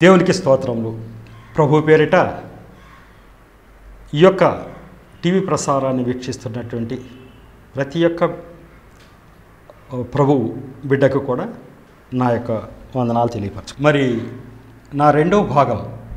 దేవునికి స్తోత్రములు ప్రభు పేరిట ఈ యొక్క టీవీ ప్రసారాన్ని వీక్షిస్తున్నటువంటి ప్రతి ఒక్క ప్రభు బిడ్డకు కూడా నా యొక్క వందనాలు తెలియపరచు మరి నా రెండవ భాగం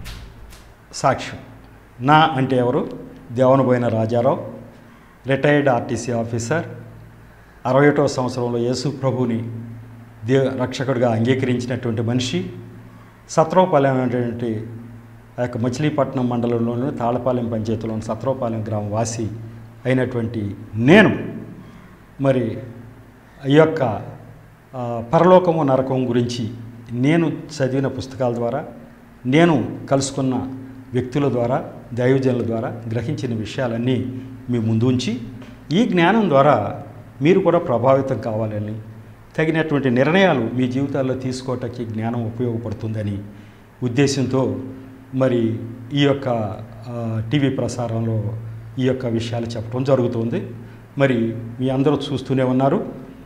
సాక్ష్యం నా అంటే ఎవరు Devanaboyina Rajarao retired RTC officer అరవై ఒకటో సంవత్సరంలో యేసు ప్రభుని దే రక్షకుడిగా అంగీకరించినటువంటి మనిషి సత్రవపాలెం అనేటువంటి ఆ యొక్క మచిలీపట్నం మండలంలోని తాళపాలెం పంచాయతీలోని సత్రవపాలెం గ్రామం వాసి అయినటువంటి నేను మరి ఈ యొక్క ఆ, పరలోకము నరకం గురించి నేను చదివిన పుస్తకాల ద్వారా నేను కలుసుకున్న వ్యక్తుల ద్వారా దైవజనుల ద్వారా గ్రహించిన విషయాలన్నీ మీ ముందు ఉంచి ఈ జ్ఞానం ద్వారా మీరు కూడా ప్రభావితం కావాలని తగినటువంటి నిర్ణయాలు మీ జీవితాల్లో తీసుకోవటానికి జ్ఞానం ఉపయోగపడుతుందని ఉద్దేశంతో మరి ఈ యొక్క ఆ, టీవీ ప్రసారంలో ఈ యొక్క విషయాలు చెప్పడం జరుగుతుంది మరి మీ అందరూ చూస్తూనే ఉన్నారు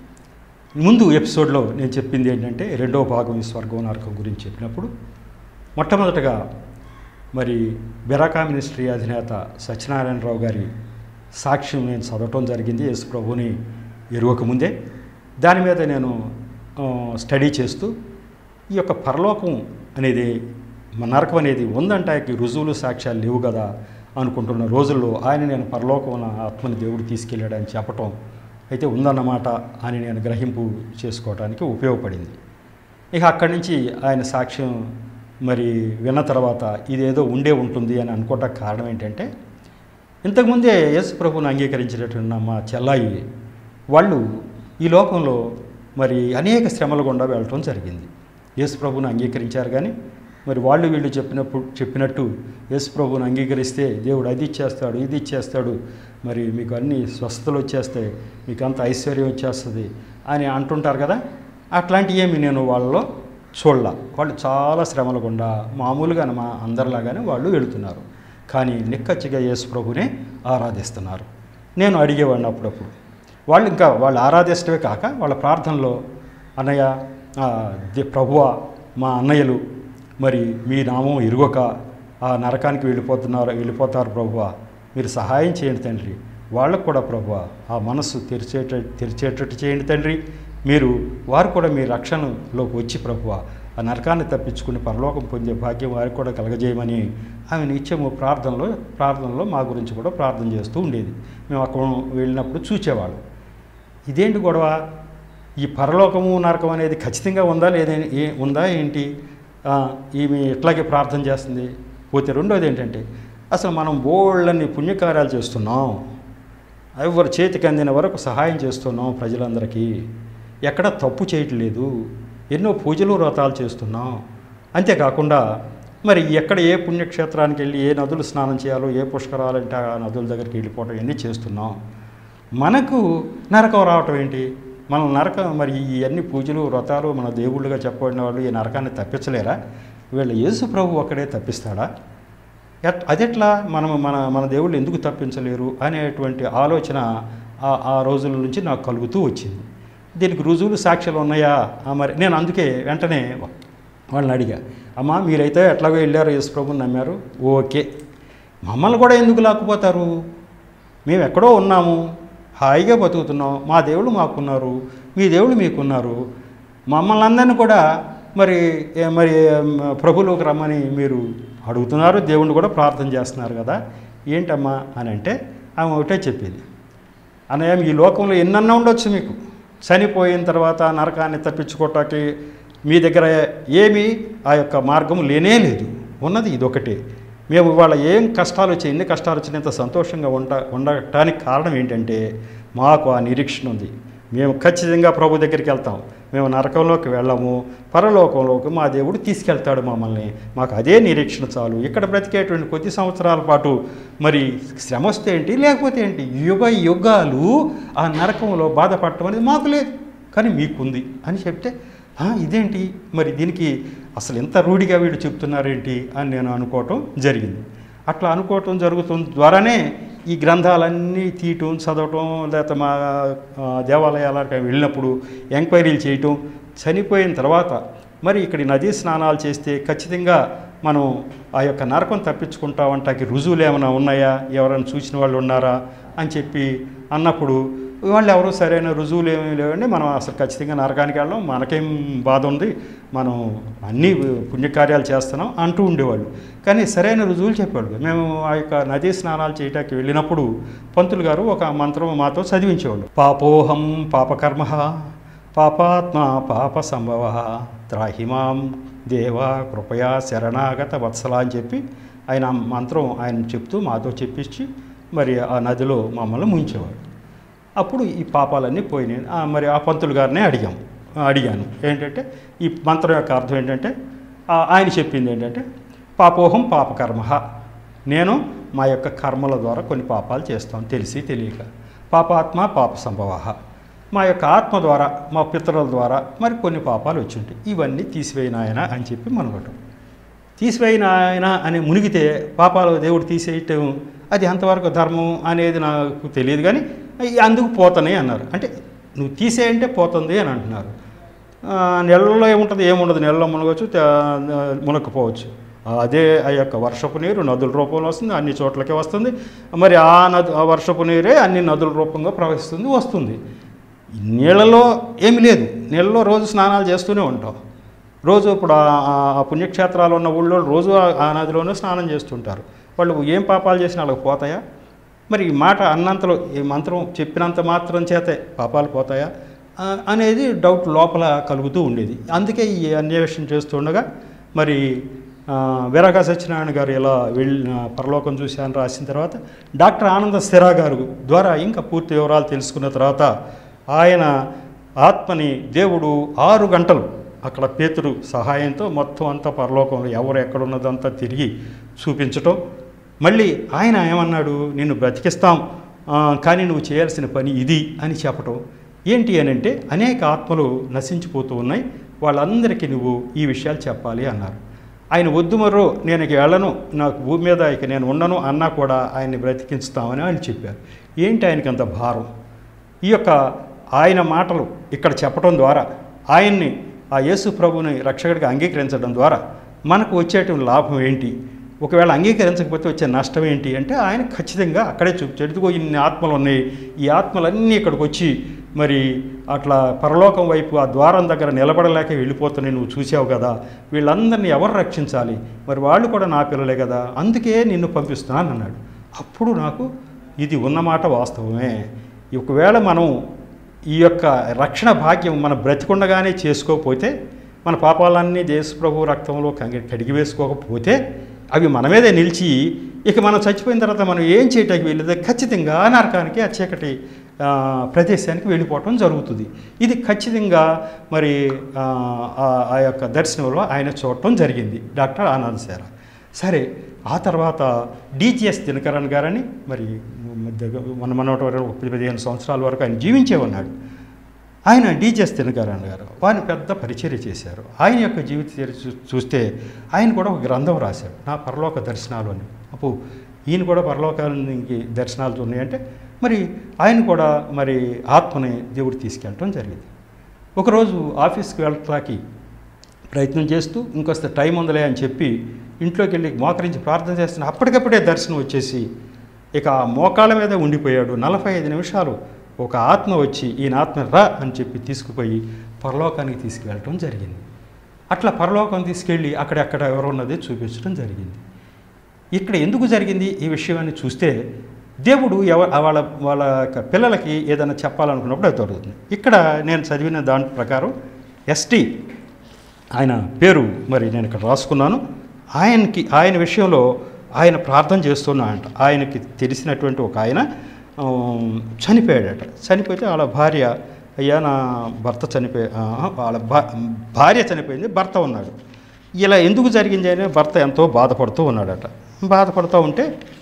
ముందు ఎపిసోడ్లో నేను చెప్పింది ఏంటంటే రెండవ భాగం ఈ స్వర్గం నరకం గురించి చెప్పినప్పుడు మొట్టమొదటగా మరి బెరాకా మినిస్ట్రీ అధినేత సత్యనారాయణరావు గారి సాక్ష్యం నేను చదవటం జరిగింది యేసు ప్రభుని ఎరువకముందే దాని మీద నేను ఆ, స్టడీ చేస్తూ ఈ యొక్క పరలోకం అనేది మన నరకం అనేది ఉందంటానికి రుజువులు సాక్ష్యాలు లేవు కదా అనుకుంటున్న రోజుల్లో ఆయన నేను పరలోకం ఉన్న ఆత్మని దేవుడు తీసుకెళ్ళాడని చెప్పటం అయితే ఉందన్నమాట అని నేను గ్రహింపు చేసుకోవడానికి ఉపయోగపడింది ఇక అక్కడి నుంచి ఆయన సాక్ష్యం మరి విన్న తర్వాత ఇదేదో ఉండే ఉంటుంది అని అనుకోవటానికి కారణం ఏంటంటే ఇంతకుముందే యేసు ప్రభువుని అంగీకరించినటువంటి మా చెల్లాయి వాళ్ళు ఈ లోకంలో మరి అనేక శ్రమల గుండా వెళ్ళటం జరిగింది యేసు ప్రభువుని అంగీకరించారు కానీ మరి వాళ్ళు వీళ్ళు చెప్పినప్పుడు చెప్పినట్టు యేసు ప్రభువుని అంగీకరిస్తే దేవుడు అది ఇచ్చేస్తాడు ఇది ఇచ్చేస్తాడు మరి మీకు అన్ని స్వస్థతలు వచ్చేస్తాయి మీకు అంత ఐశ్వర్యం వచ్చేస్తుంది అని అంటుంటారు కదా అట్లాంటి ఏమి నేను వాళ్ళలో చూడలా వాళ్ళు చాలా శ్రమల గుండా మామూలుగా మా అందరిలాగానే వాళ్ళు వెళుతున్నారు కానీ నిక్కచ్చిగా యేసు ప్రభునే ఆరాధిస్తున్నారు నేను అడిగేవాడిని అప్పుడప్పుడు వాళ్ళు ఇంకా వాళ్ళు ఆరాధించడమే కాక వాళ్ళ ప్రార్థనలో అన్నయ్య ఆ, దే- ప్రభువా మా అన్నయ్యలు మరి మీ నామం ఇరుగక ఆ నరకానికి వెళ్ళిపోతున్నారు వెళ్ళిపోతారు ప్రభువా మీరు సహాయం చేయండి తండ్రి వాళ్ళకు కూడా ప్రభువా ఆ మనస్సు తెరిచేట తెరిచేటట్టు చేయండి తండ్రి మీరు వారు కూడా మీ రక్షణలోకి వచ్చి ప్రభువా ఆ నరకాన్ని తప్పించుకుని పరలోకం పొందే భాగ్యం వారికి కూడా కలగజేయమని ఆమె నిత్యము ప్రార్థనలో ప్రార్థనలో మా గురించి కూడా ప్రార్థన చేస్తూ ఉండేది మేము అక్కడ వెళ్ళినప్పుడు చూసేవాళ్ళం ఇదేంటి గొడవ ఈ పరలోకము నరకం అనేది ఖచ్చితంగా ఉందా లేదా ఏ ఉందా ఏంటి ఆ, ఈమె ఇట్లాగే ప్రార్థన చేస్తుంది పోతే రెండోది ఏంటంటే అసలు మనం బోళ్ళన్ని పుణ్యకార్యాలు చేస్తున్నాం ఎవరి చేతికి అందిన వరకు సహాయం చేస్తున్నాం ప్రజలందరికీ ఎక్కడ తప్పు చేయట్లేదు ఎన్నో పూజలు వ్రతాలు చేస్తున్నాం అంతేకాకుండా మరి ఎక్కడ ఏ పుణ్యక్షేత్రానికి వెళ్ళి ఏ నదులు స్నానం చేయాలో ఏ పుష్కరాలంటే ఆ నదుల దగ్గరికి వెళ్ళిపోవడం ఇవన్నీ చేస్తున్నాం మనకు నరకం రావటం ఏంటి మన నరకం మరి ఈ అన్ని పూజలు వ్రతాలు మన దేవుళ్ళుగా చెప్పబడిన వాళ్ళు ఈ నరకాన్ని తప్పించలేరా వీళ్ళ యేసు ప్రభు ఒక్కడే తప్పిస్తాడా ఎట్ అదెట్లా మనం మన మన దేవుళ్ళు ఎందుకు తప్పించలేరు అనేటువంటి ఆలోచన ఆ ఆ రోజుల నుంచి నాకు కలుగుతూ వచ్చింది దీనికి రుజువులు సాక్ష్యాలు ఉన్నాయా ఆ మరి నేను అందుకే వెంటనే వాళ్ళని అడిగా అమ్మా మీరైతే ఎట్లాగో వెళ్ళారు యేసు ప్రభుని నమ్మారు ఓకే మమ్మల్ని కూడా ఎందుకు లాక్కుపోతారు మేము ఎక్కడో ఉన్నాము హాయిగా బతుకుతున్నాం మా దేవుళ్ళు మాకున్నారు మీ దేవుళ్ళు మీకున్నారు మమ్మల్ని అందరిని కూడా మరి ఏ- మరి ఏం, ప్రభులోకి రమ్మని మీరు అడుగుతున్నారు దేవుణ్ణి కూడా ప్రార్థన చేస్తున్నారు కదా ఏంటమ్మా అని అంటే ఆమె ఒకటే చెప్పేది అన్నయ్య ఈ లోకంలో ఎన్నన్నా ఉండొచ్చు మీకు చనిపోయిన తర్వాత నరకాన్ని తప్పించుకోవటానికి మీ దగ్గర ఏమీ ఆ యొక్క మార్గం లేనే లేదు ఉన్నది ఇదొకటే మేము ఇవాళ ఏం కష్టాలు వచ్చాయి ఎన్ని కష్టాలు వచ్చినంత సంతోషంగా ఉండ ఉండటానికి కారణం ఏంటంటే మాకు ఆ నిరీక్షణ ఉంది మేము ఖచ్చితంగా ప్రభు దగ్గరికి వెళ్తాం మేము నరకంలోకి వెళ్ళము పరలోకంలోకి మా దేవుడు తీసుకెళ్తాడు మమ్మల్ని మాకు అదే నిరీక్షణ చాలు ఇక్కడ బ్రతికేటువంటి కొద్ది సంవత్సరాల పాటు మరి శ్రమ వస్తే ఏంటి లేకపోతే ఏంటి యుగ యుగాలు ఆ నరకంలో బాధపడటం అనేది మాకు లేదు కానీ మీకుంది అని చెప్తే "ఆ, ఇదేంటి మరి దీనికి అసలు ఎంత రూఢిగా వీళ్ళు చెప్తున్నారేంటి అని నేను అనుకోవటం జరిగింది అట్లా అనుకోవటం జరుగుతుంది ద్వారానే ఈ గ్రంథాలన్నీ తీయటం చదవటం లేకపోతే మా ఆ, దేవాలయాలకు వెళ్ళినప్పుడు ఎంక్వైరీలు చేయటం చనిపోయిన తర్వాత మరి ఇక్కడ నదీ స్నానాలు చేస్తే ఖచ్చితంగా మనం ఆ యొక్క నరకం తప్పించుకుంటామంటాకి రుజువులు ఏమైనా ఉన్నాయా ఎవరైనా చూసిన వాళ్ళు ఉన్నారా అని చెప్పి అన్నప్పుడు వాళ్ళు ఎవరు సరైన రుజువులు ఏమీ లేవండి మనం అసలు ఖచ్చితంగా నరకానికి వెళ్ళడం మనకేం బాధ ఉంది మనం అన్ని పుణ్యకార్యాలు చేస్తున్నాం అంటూ ఉండేవాళ్ళు కానీ సరైన రుజువులు చెప్పేవాళ్ళు మేము ఆ యొక్క నదీ స్నానాలు చేయటానికి వెళ్ళినప్పుడు పంతులు గారు ఒక మంత్రం మాతో చదివించేవాళ్ళు పాపోహం పాపకర్మ పాపాత్మ పాప సంభవ త్రాహిమాం దేవా కృపయా శరణాగత వత్సల అని చెప్పి ఆయన ఆ మంత్రం ఆయన చెప్తూ మాతో చెప్పించి మరి ఆ నదిలో మమ్మల్ని ముంచేవాడు అప్పుడు ఈ పాపాలన్నీ పోయినాయి ఆ, మరి ఆ పంతులు గారినే అడిగాం అడిగాను ఏంటంటే ఈ మంత్రం యొక్క అర్థం ఏంటంటే ఆ, ఆయన చెప్పింది ఏంటంటే పాపోహం పాపకర్మ నేను మా యొక్క కర్మల ద్వారా కొన్ని పాపాలు చేస్తాం తెలిసి తెలియక పాపాత్మ పాప సంభవ మా యొక్క ఆత్మ ద్వారా మా పితరుల ద్వారా మరి కొన్ని పాపాలు వచ్చి ఉంటాయి ఇవన్నీ తీసివేయిన ఆయన అని చెప్పి మనగటం తీసివేయిన ఆయన అని మునిగితే పాపాలు దేవుడు తీసేయటం అది ఎంతవరకు ధర్మం అనేది నాకు తెలియదు కానీ "ఈ అందుకు పోతానే అన్నారు అంటే నువ్వు తీసేయంటే పోతుంది అని అంటున్నారు ఆ, నెలలో ఏముంటుంది ఏముండదు నెలలో మునగవచ్చు తే- మునక్కపోవచ్చు అదే ఆ యొక్క వర్షపు నీరు నదుల రూపంలో వస్తుంది అన్ని చోట్లకే వస్తుంది మరి ఆ నదు ఆ వర్షపు నీరే అన్ని నదుల రూపంగా ప్రవహిస్తుంది వస్తుంది ఈ నీళ్ళలో ఏమీ లేదు నీళ్ళలో రోజు స్నానాలు చేస్తూనే ఉంటాం రోజు ఇప్పుడు ఆ- ఆ- ఆ పుణ్యక్షేత్రాలు ఉన్న ఊళ్ళో రోజు ఆ- ఆ నదిలోనే స్నానం చేస్తుంటారు వాళ్ళు ఏం పాపాలు చేసినా వాళ్ళకి పోతాయా మరి ఈ మాట అన్నంతలో ఈ మంత్రం చెప్పినంత మాత్రం చేతే పాపాలు పోతాయా ఆ, అనేది డౌట్ లోపల కలుగుతూ ఉండేది అందుకే ఈ అన్వేషణ చేస్తుండగా మరి ఆ, వీరగా సత్యనారాయణ గారు ఇలా వెళ్ళి పరలోకం చూశాను రాసిన తర్వాత డాక్టర్ ఆనంద స్థిరా గారు ద్వారా ఇంకా పూర్తి వివరాలు తెలుసుకున్న తర్వాత ఆయన ఆత్మని దేవుడు ఆరు గంటలు అక్కడ పేతుడు సహాయంతో మొత్తం అంతా పరలోకంలో ఎవరు ఎక్కడున్నదంతా తిరిగి చూపించటం మళ్ళీ ఆయన ఏమన్నాడు నిన్ను బ్రతికిస్తాం ఆ, కానీ నువ్వు చేయాల్సిన పని ఇది అని చెప్పటం ఏంటి అని అంటే అనేక ఆత్మలు నశించిపోతూ ఉన్నాయి వాళ్ళందరికీ నువ్వు ఈ విషయాలు చెప్పాలి అన్నారు ఆయన వద్దు మరో నేను ఇక వెళ్ళను నాకు భూమి మీద ఇక నేను ఉండను అన్నా కూడా ఆయన్ని బ్రతికించుతామని ఆయన చెప్పారు ఏంటి ఆయనకి అంత భారం ఈ యొక్క ఆయన మాటలు ఇక్కడ చెప్పడం ద్వారా ఆయన్ని ఆ యేసు ప్రభుని రక్షకుడిగా అంగీకరించడం ద్వారా మనకు వచ్చేటువంటి లాభం ఏంటి ఒకవేళ అంగీకరించకపోతే వచ్చే నష్టం ఏంటి అంటే ఆయన ఖచ్చితంగా అక్కడే చూపించాడు ఇదిగో ఇన్ని ఆత్మలు ఉన్నాయి ఈ ఆత్మలన్నీ ఇక్కడికి వచ్చి మరి అట్లా పరలోకం వైపు ఆ ద్వారం దగ్గర నిలబడలేక వెళ్ళిపోతున్నాయి నువ్వు చూసావు కదా వీళ్ళందరినీ ఎవరు రక్షించాలి మరి వాళ్ళు కూడా నా పిల్లలే కదా అందుకే నిన్ను పంపిస్తున్నాను అన్నాడు అప్పుడు నాకు ఇది ఉన్నమాట వాస్తవమే ఒకవేళ మనం ఈ యొక్క రక్షణ భాగ్యం మన బ్రతికుండగానే చేసుకోకపోతే మన పాపాలన్నీ దేశప్రభు రక్తంలో కంగి కడిగి వేసుకోకపోతే అవి మన మీదే నిలిచి ఇక మనం చచ్చిపోయిన తర్వాత మనం ఏం చేయటానికి వెళ్ళేది ఖచ్చితంగా నరకానికి ఆ చీకటి ఆ, ప్రదేశానికి వెళ్ళిపోవటం జరుగుతుంది ఇది ఖచ్చితంగా మరి ఆ, ఆ- ఆ యొక్క దర్శనంలో ఆయన చూడటం జరిగింది డాక్టర్ ఆనంద్ సేర సరే ఆ తర్వాత డిజిఎస్ దినకరన్ గారని మరి దగ్గ- మన మనోటి వరకు ఒక పది పదిహేను సంవత్సరాల వరకు ఆయన జీవించే ఉన్నాడు ఆయన డిజిఎస్ దినకరన్ గారు వారిని పెద్ద పరిచర్య చేశారు ఆయన యొక్క జీవిత చరిత్ర చూ- చూస్తే ఆయన కూడా ఒక గ్రంథం రాశాడు నా పరలోక దర్శనాలు అని అప్పుడు ఈయన కూడా పరలోకానికి దర్శనాలు ఉన్నాయంటే మరి ఆయన కూడా మరి ఆత్మని దేవుడు తీసుకెళ్ళటం జరిగింది ఒకరోజు ఆఫీస్కి వెళ్ళటానికి ప్రయత్నం చేస్తూ ఇంకొస్త టైం ఉందిలే అని చెప్పి ఇంట్లోకి వెళ్ళి మోకరించి ప్రార్థన చేస్తున్న అప్పటికప్పుడే దర్శనం వచ్చేసి ఇక ఆ మోకాళ్ళ మీద ఉండిపోయాడు నలభై ఐదు నిమిషాలు ఒక ఆత్మ వచ్చి ఈయన ఆత్మ రా అని చెప్పి తీసుకుపోయి పరలోకానికి తీసుకువెళ్ళటం జరిగింది అట్లా పరలోకం తీసుకెళ్ళి అక్కడెక్కడ ఎవరు ఉన్నది చూపించడం జరిగింది ఇక్కడ ఎందుకు జరిగింది ఈ విషయాన్ని చూస్తే దేవుడు ఎవ వాళ్ళ వాళ్ళ యొక్క పిల్లలకి ఏదైనా చెప్పాలనుకున్నప్పుడు అది దొరుకుతుంది ఇక్కడ నేను చదివిన దాని ప్రకారం ఎస్టీ ఆయన పేరు మరి నేను ఇక్కడ రాసుకున్నాను ఆయనకి ఆయన విషయంలో ఆయన ప్రార్థన చేస్తున్నాడంట ఆయనకి తెలిసినటువంటి ఒక ఆయన ఆ, చనిపోయాడట చనిపోతే వాళ్ళ భార్య అయ్యా నా భర్త చనిపోయి ఆ, వాళ్ళ భా భార్య చనిపోయింది భర్త ఉన్నాడు ఇలా ఎందుకు జరిగింది అని భర్త ఎంతో బాధపడుతూ ఉన్నాడట బాధపడుతూ ఉంటే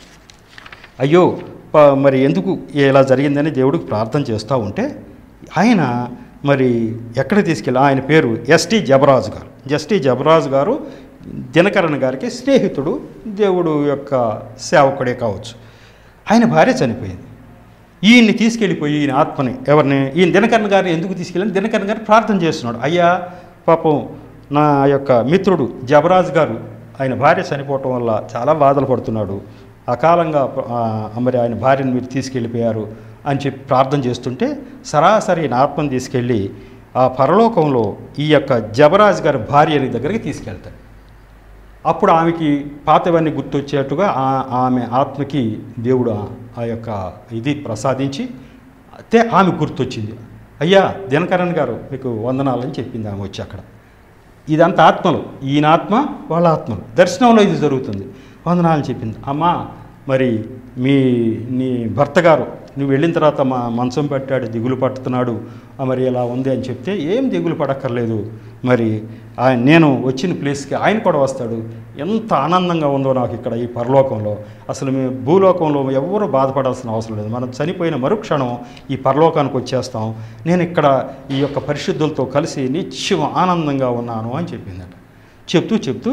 అయ్యో ప- మరి ఎందుకు ఇలా జరిగిందని దేవుడికి ప్రార్థన చేస్తూ ఉంటే ఆయన మరి ఎక్కడ తీసుకెళ్ళి ఆయన పేరు ఎస్టీ జబరాజు గారు ఎస్టీ జబరాజు గారు దినకరణ గారికి స్నేహితుడు దేవుడు యొక్క సేవకుడే కావచ్చు ఆయన భార్య చనిపోయింది ఈయన్ని తీసుకెళ్ళిపోయి ఈయన ఆత్మని ఎవరిని ఈయన దినకరణ గారు ఎందుకు తీసుకెళ్ళి దినకరణ గారు ప్రార్థన చేస్తున్నాడు అయ్యా పాపం నా యొక్క మిత్రుడు జబరాజ్ గారు ఆయన భార్య చనిపోవటం వల్ల చాలా బాధలు పడుతున్నాడు అకాలంగా ఆ, మరి ఆయన భార్యను మీరు తీసుకెళ్ళిపోయారు అని చెప్పి ప్రార్థన చేస్తుంటే సరాసరి నా ఆత్మను తీసుకెళ్ళి ఆ పరలోకంలో ఈ యొక్క జబరాజ్ గారి భార్యని దగ్గరికి తీసుకెళ్తాడు అప్పుడు ఆమెకి పాతవన్నీ గుర్తొచ్చేట్టుగా ఆ- ఆమె ఆత్మకి దేవుడు ఆ- ఆ యొక్క ఇది ప్రసాదించి అయితే ఆమె గుర్తొచ్చింది అయ్యా దినకరణ్ గారు మీకు వందనాలని చెప్పింది ఆమె వచ్చి అక్కడ ఇదంతా ఆత్మలు ఈయన ఆత్మ వాళ్ళ ఆత్మలు దర్శనంలో ఇది జరుగుతుంది వందనాలని చెప్పింది అమ్మా మరి మీ నీ భర్త గారు నువ్వు వెళ్ళిన తర్వాత మా మంచం పెట్టాడు దిగులు పడుతున్నాడు ఆ, మరి ఇలా ఉంది అని చెప్తే ఏం దిగులు పడక్కర్లేదు మరి ఆయన నేను వచ్చిన ప్లేస్కి ఆయన కూడా వస్తాడు ఎంత ఆనందంగా ఉందో నాకు ఇక్కడ ఈ పరలోకంలో అసలు మేము భూలోకంలో ఎవరు బాధపడాల్సిన అవసరం లేదు మనం చనిపోయిన మరుక్షణం ఈ పరలోకానికి వచ్చేస్తాం నేను ఇక్కడ ఈ యొక్క పరిశుద్ధులతో కలిసి నిత్యం ఆనందంగా ఉన్నాను అని చెప్పిందట చెప్తూ చెప్తూ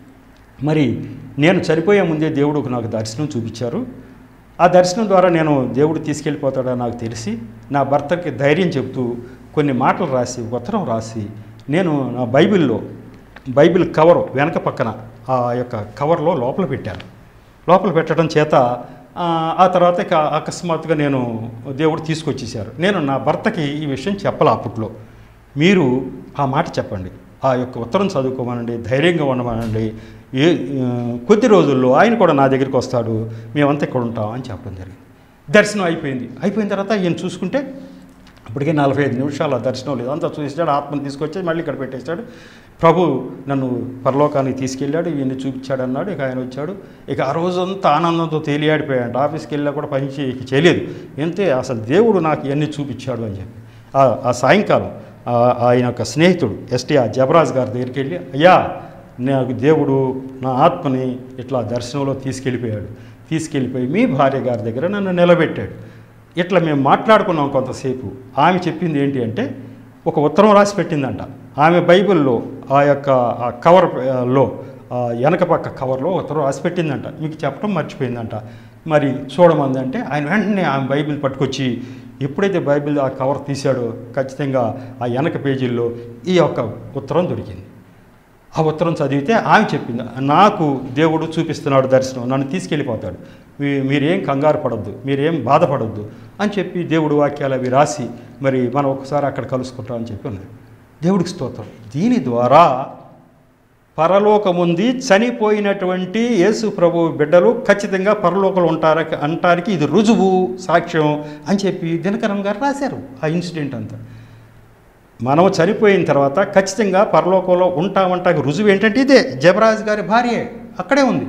మరి నేను చనిపోయే ముందే దేవుడు నాకు దర్శనం చూపించారు ఆ దర్శనం ద్వారా నేను దేవుడు తీసుకెళ్ళిపోతాడని నాకు తెలిసి నా భర్తకి ధైర్యం చెప్తూ కొన్ని మాటలు రాసి ఉత్తరం రాసి నేను నా బైబిల్లో బైబిల్ కవర్ వెనక పక్కన ఆ యొక్క కవర్లో లోపల పెట్టాను లోపల పెట్టడం చేత ఆ, ఆ తర్వాత ఇక అకస్మాత్తుగా నేను దేవుడు తీసుకొచ్చేసారు నేను నా భర్తకి ఈ విషయం చెప్పాలి అప్పట్లో మీరు ఆ మాట చెప్పండి ఆ యొక్క ఉత్తరం చదువుకోమనండి ధైర్యంగా ఉండమనండి ఏ ఆ, కొద్ది రోజుల్లో ఆయన కూడా నా దగ్గరికి వస్తాడు మేమంతా ఇక్కడ ఉంటాం అని చెప్పడం జరిగింది దర్శనం అయిపోయింది అయిపోయిన తర్వాత ఈయన చూసుకుంటే అప్పటికే నలభై ఐదు నిమిషాల దర్శనం లేదు అంతా చూసాడు ఆత్మను తీసుకొచ్చి మళ్ళీ ఇక్కడ పెట్టేశాడు ప్రభు నన్ను పరలోకానికి తీసుకెళ్ళాడు ఈయన్ని చూపించాడు అన్నాడు ఇక ఆయన వచ్చాడు ఇక ఆ రోజంతా ఆనందంతో తేలియాడిపోయాడు ఆఫీస్కి వెళ్ళా కూడా పని చే- ఇక చేయలేదు ఎంతే అసలు దేవుడు నాకు ఇవన్నీ చూపించాడు అని చెప్పి ఆ- ఆ సాయంకాలం ఆ- ఆయన యొక్క స్నేహితుడు ఎస్టీఆర్ జబరాజ్ గారి దగ్గరికి వెళ్ళి అయ్యా నాకు దేవుడు నా ఆత్మని ఇట్లా దర్శనంలో తీసుకెళ్ళిపోయాడు తీసుకెళ్ళిపోయి మీ భార్య గారి దగ్గర నన్ను నిలబెట్టాడు ఇట్లా మేము మాట్లాడుకున్నాం కొంతసేపు ఆమె చెప్పింది ఏంటి అంటే ఒక ఉత్తరం రాసి పెట్టిందంట ఆమె బైబిల్లో ఆ యొక్క ఆ కవర్ ఆ, లో ఆ వెనక పక్క కవర్లో ఉత్తరం రాసి పెట్టిందంట మీకు చెప్పడం మర్చిపోయిందంట మరి చూడమంది అంటే ఆయన వెంటనే ఆమె బైబిల్ పట్టుకొచ్చి ఎప్పుడైతే బైబిల్ ఆ కవర్ తీశాడో ఖచ్చితంగా ఆ వెనక పేజీల్లో ఈ యొక్క ఉత్తరం దొరికింది ఆ ఉత్తరం చదివితే ఆమె చెప్పింది నాకు దేవుడు చూపిస్తున్నాడు దర్శనం నన్ను తీసుకెళ్ళిపోతాడు మీ- మీరేం కంగారు పడొద్దు మీరేం బాధపడొద్దు అని చెప్పి దేవుడు వాక్యాలు అవి రాసి మరి మనం ఒకసారి అక్కడ కలుసుకుంటాం అని చెప్పి ఉన్నది దేవుడికి స్తోత్రం దీని ద్వారా పరలోకముంది చనిపోయినటువంటి యేసు ప్రభు బిడ్డలు ఖచ్చితంగా పరలోకంలో ఉంటార అంటానికి ఇది రుజువు సాక్ష్యం అని చెప్పి దినకరం గారు రాశారు ఆ ఇన్సిడెంట్ అంతా మనం చనిపోయిన తర్వాత ఖచ్చితంగా పరలోకంలో ఉంటామంటాకి రుజువు ఏంటంటే ఇదే జబరాజ్ గారి భార్యే అక్కడే ఉంది